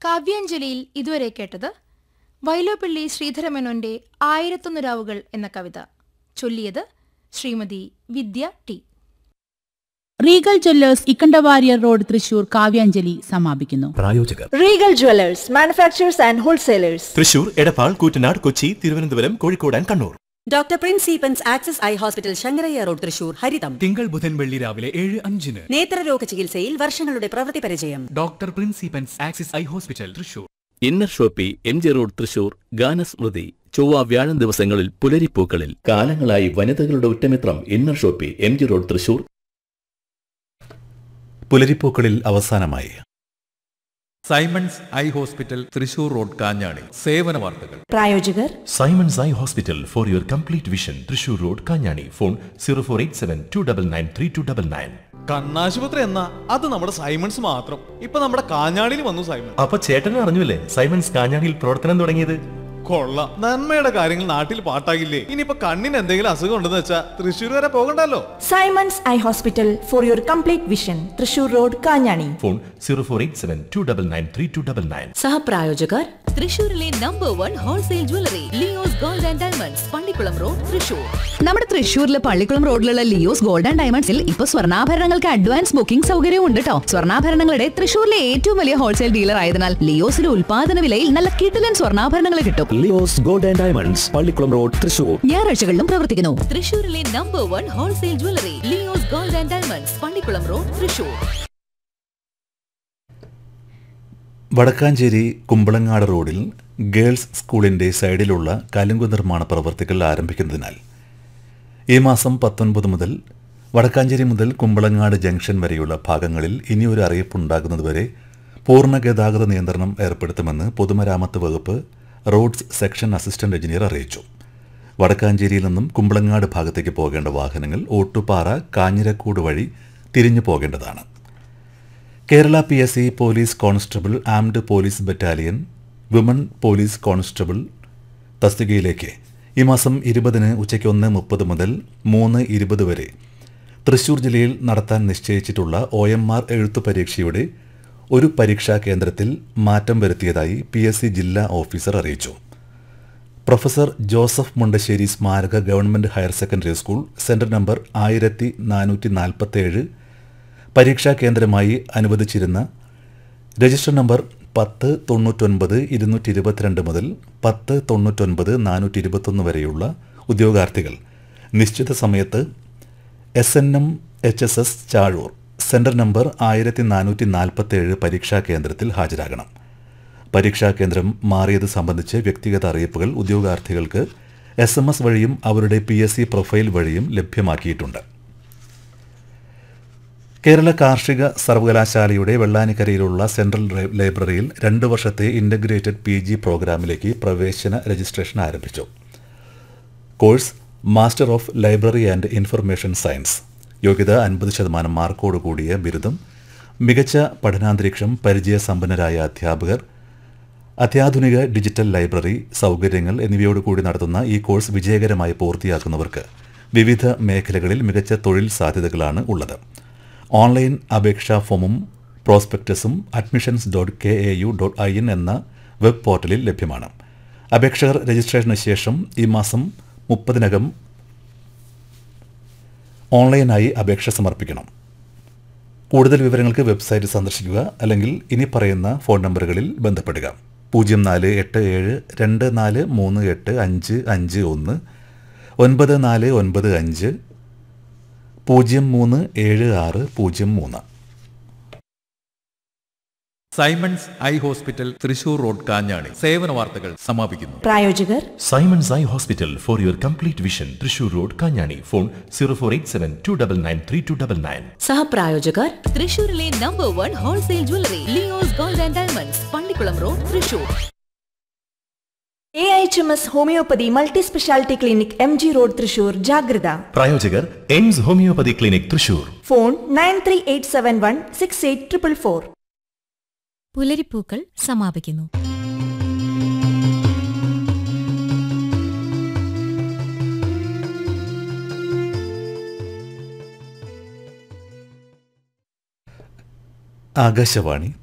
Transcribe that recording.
കാവ്യാഞ്ജലിയിൽ ഇതുവരെ കേട്ടത് വൈലോപ്പിള്ളി ശ്രീധരമേനോന്റെ ആയിരത്തൊന്ന് രാവുകൾ എന്ന കവിത ചൊല്ലിയത് Shrimati Vidya T Regal Jewellers Ikkanda Warrier road Thrissur Kavyanjali സമാപിക്കുന്നു പ്രായോജകർ Regal Jewellers manufacturers and wholesalers Thrissur Edappal Koottanad Kochi Thiruvananthapuram Kozhikode and Kannur doctor Prince സീപ്പൻസ് Axis eye hospital Shankaraiah road Thrissur Haritham തിങ്കൾ ബുധൻ വെള്ളി രാവിലെ ഏഴ് അഞ്ചിന് നേത്രരോഗ ചികിത്സയിൽ വർഷങ്ങളുടെ പ്രവൃത്തി പരിചയം ഡോക്ടർ പ്രിൻസിപ്പൻസ് Axis eye hospital Thrissur Inner Shoppe M G road Thrissur Ganasmrithi ചൊവ്വ വ്യാഴം ദിവസങ്ങളിൽ പുലരിപ്പൂക്കളിൽ കാലങ്ങളായി വനിതകളുടെ ഉറ്റമിത്രം Inner Shoppe M G road Thrissur പുലരിപ്പൂക്കളിൽ അവസാനമായി Simons eye hospital Thrissur road Kanjani സേവന വാർത്തകൾ പ്രായോജകർ Simons eye hospital for your complete vision Thrissur road Kanjani phone zero four eight seven two double nine three two double nine കണ്ണാശുപത്രി എന്നാ അത് നമ്മുടെ സൈമൺസ് മാത്രം ഇപ്പൊ നമ്മുടെ കാഞ്ഞാണിയിൽ വന്നു സൈമൺ അപ്പൊ ചേട്ടനും അറിഞ്ഞില്ലേ സൈമൺസ് കാഞ്ഞാണിയിൽ പ്രവർത്തനം തുടങ്ങിയത് കൊള്ളാം നന്മയുടെ കാര്യങ്ങൾ നാട്ടിൽ പാട്ടാകില്ലേ ഇനിയിപ്പോ കണ്ണിന് എന്തെങ്കിലും അസുഖം ഉണ്ടെന്ന് വെച്ചാ തൃശ്ശൂർ വരെ പോകണ്ടല്ലോ Simons eye hospital for your complete vision Thrissur road Kanjani phone zero four eight seven two double nine three two double nine സഹപ്രായോജകർ തൃശൂരിലെ number one wholesale jewellery Leo's gold and diamonds Pallikulam road Thrissur നമ്മുടെ തൃശൂരിലെ പള്ളിക്കുളം റോഡിലുള്ള ലിയോസ് ഗോൾഡ് ആൻഡ് ഡയമണ്ട്സിൽ ഇപ്പൊ സ്വർണ്ണാഭരണങ്ങൾക്ക് advance booking സൗകര്യവും ഉണ്ട് കേട്ടോ സ്വർണ്ണാഭരണങ്ങളുടെ തൃശൂരിലെ ഏറ്റവും വലിയ ഹോൾസെയിൽ ഡീലർ ആയതിനാൽ ലിയോസിലെ ഉൽപാദന വിലയിൽ നല്ല കിടിലൻ സ്വർണ്ണാഭരണങ്ങൾ കിട്ടും Leo's gold and diamonds Pallikulam road Thrissur ഞായറാഴ്ചകളിലും പ്രവർത്തിക്കുന്നു തൃശൂരിലെ number one wholesale jewellery Leo's gold and diamonds Pallikulam road Thrissur Wadakkanchery Kumbalangad റോഡിൽ ഗേൾസ് സ്കൂളിന്റെ സൈഡിലുള്ള കലുങ്കു നിർമ്മാണ പ്രവർത്തികൾ ആരംഭിക്കുന്നതിനാൽ ഈ മാസം പത്തൊൻപത് മുതൽ വടക്കാഞ്ചേരി മുതൽ കുമ്പളങ്ങാട് ജംഗ്ഷൻ വരെയുള്ള ഭാഗങ്ങളിൽ ഇനിയൊരു അറിയിപ്പുണ്ടാകുന്നതുവരെ പൂർണ്ണ ഗതാഗത നിയന്ത്രണം ഏർപ്പെടുത്തുമെന്ന് പൊതുമരാമത്ത് വകുപ്പ് റോഡ്സ് സെക്ഷൻ അസിസ്റ്റന്റ് എഞ്ചിനീയർ അറിയിച്ചു വടക്കാഞ്ചേരിയിൽ നിന്നും കുമ്പളങ്ങാട് ഭാഗത്തേക്ക് പോകേണ്ട വാഹനങ്ങൾ ഓട്ടുപാറ കാഞ്ഞിരക്കൂട് വഴി തിരിഞ്ഞു പോകേണ്ടതാണ് Kerala P S C police constable armed police battalion women police constable തസ്തികയിലേക്ക് ഈ മാസം ഇരുപതിന് ഉച്ചയ്ക്ക് ഒന്ന് മുപ്പത് മുതൽ മൂന്ന് ഇരുപത് വരെ തൃശൂർ ജില്ലയിൽ നടത്താൻ നിശ്ചയിച്ചിട്ടുള്ള ഒ എം ആർ എഴുത്തു പരീക്ഷയുടെ ഒരു പരീക്ഷാ കേന്ദ്രത്തിൽ മാറ്റം വരുത്തിയതായി പി എസ് സി ജില്ലാ ഓഫീസർ അറിയിച്ചു പ്രൊഫസർ ജോസഫ് മുണ്ടശ്ശേരി സ്മാരക government higher secondary school centre number ആയിരത്തി നാനൂറ്റി നാൽപ്പത്തേഴ് പരീക്ഷാ കേന്ദ്രമായി അനുവദിച്ചിരുന്ന രജിസ്റ്റർ നമ്പർ പത്ത് തൊണ്ണൂറ്റൊൻപത് ഇരുന്നൂറ്റി ഇരുപത്തിരണ്ട് മുതൽ പത്ത് തൊണ്ണൂറ്റൊൻപത് നാനൂറ്റി ഇരുപത്തൊന്ന് വരെയുള്ള ഉദ്യോഗാർത്ഥികൾ നിശ്ചിത സമയത്ത് S N M H S S Chazhoor centre number ആയിരത്തി നാനൂറ്റി നാൽപ്പത്തേഴ് പരീക്ഷാ കേന്ദ്രത്തിൽ ഹാജരാകണം പരീക്ഷാ കേന്ദ്രം മാറിയത് സംബന്ധിച്ച് വ്യക്തിഗത അറിയിപ്പുകൾ ഉദ്യോഗാർത്ഥികൾക്ക് എസ് എം എസ് വഴിയും അവരുടെ പി എസ് സി പ്രൊഫൈൽ വഴിയും ലഭ്യമാക്കിയിട്ടുണ്ട് കേരള കാർഷിക സർവകലാശാലയുടെ വെള്ളാനിക്കരയിലുള്ള സെൻട്രൽ ലൈ- ലൈബ്രറിയിൽ രണ്ട് വർഷത്തെ ഇന്റഗ്രേറ്റഡ് പി ജി പ്രോഗ്രാമിലേക്ക് പ്രവേശന രജിസ്ട്രേഷൻ ആരംഭിച്ചു course master of library and information science യോഗ്യത അൻപത് ശതമാനം മാർക്കോട് കൂടിയ ബിരുദം മികച്ച പഠനാന്തരീക്ഷം പരിചയസമ്പന്നരായ അധ്യാപകർ അത്യാധുനിക ഡിജിറ്റൽ ലൈബ്രറി സൗകര്യങ്ങൾ എന്നിവയോട് കൂടി നടത്തുന്ന ഈ കോഴ്സ് വിജയകരമായി പൂർത്തിയാക്കുന്നവർക്ക് വിവിധ മേഖലകളിൽ മികച്ച തൊഴിൽ സാധ്യതകളാണ് ഉള്ളത് ഓൺലൈൻ അപേക്ഷാ ഫോമും പ്രോസ്പെക്ടസും admissions dot K A U dot I N എന്ന വെബ് പോർട്ടലിൽ ലഭ്യമാണ് അപേക്ഷകർ രജിസ്ട്രേഷന് ശേഷം ഈ മാസം മുപ്പതിനകം ഓൺലൈനായി അപേക്ഷ സമർപ്പിക്കണം കൂടുതൽ വിവരങ്ങൾക്ക് വെബ്സൈറ്റ് സന്ദർശിക്കുക അല്ലെങ്കിൽ ഇനി പറയുന്ന ഫോൺ നമ്പറുകളിൽ ബന്ധപ്പെടുക പൂജ്യം നാല് എട്ട് ഏഴ് രണ്ട് നാല് മൂന്ന് എട്ട് അഞ്ച് അഞ്ച് ഒന്ന് ഒൻപത് നാല് ഒൻപത് അഞ്ച് പൂജ്യം മൂന്ന് ഏഴ് ആറ് പൂജ്യം മൂന്ന് Simons eye hospital Thrissur road Kanjani സേവന വാർത്തകൾ സമാപിക്കുന്നു പ്രായോജകർ Simons eye hospital for your complete vision Thrissur road Kanjani phone zero four eight seven two double nine three two double nine സഹപ്രായോജകർ തൃശൂരിലെ number one wholesale jewellery Leo's gold and diamonds Pallikulam road Thrissur A H M S homoeopathy multi speciality clinic M G road Thrissur ജാഗ്രത പ്രായോജകർ AIMS homoeopathy clinic Thrissur phone nine three eight seven one six eight triple four പുലരിപ്പൂക്കൾ സമാപിക്കുന്നു ആകാശവാണി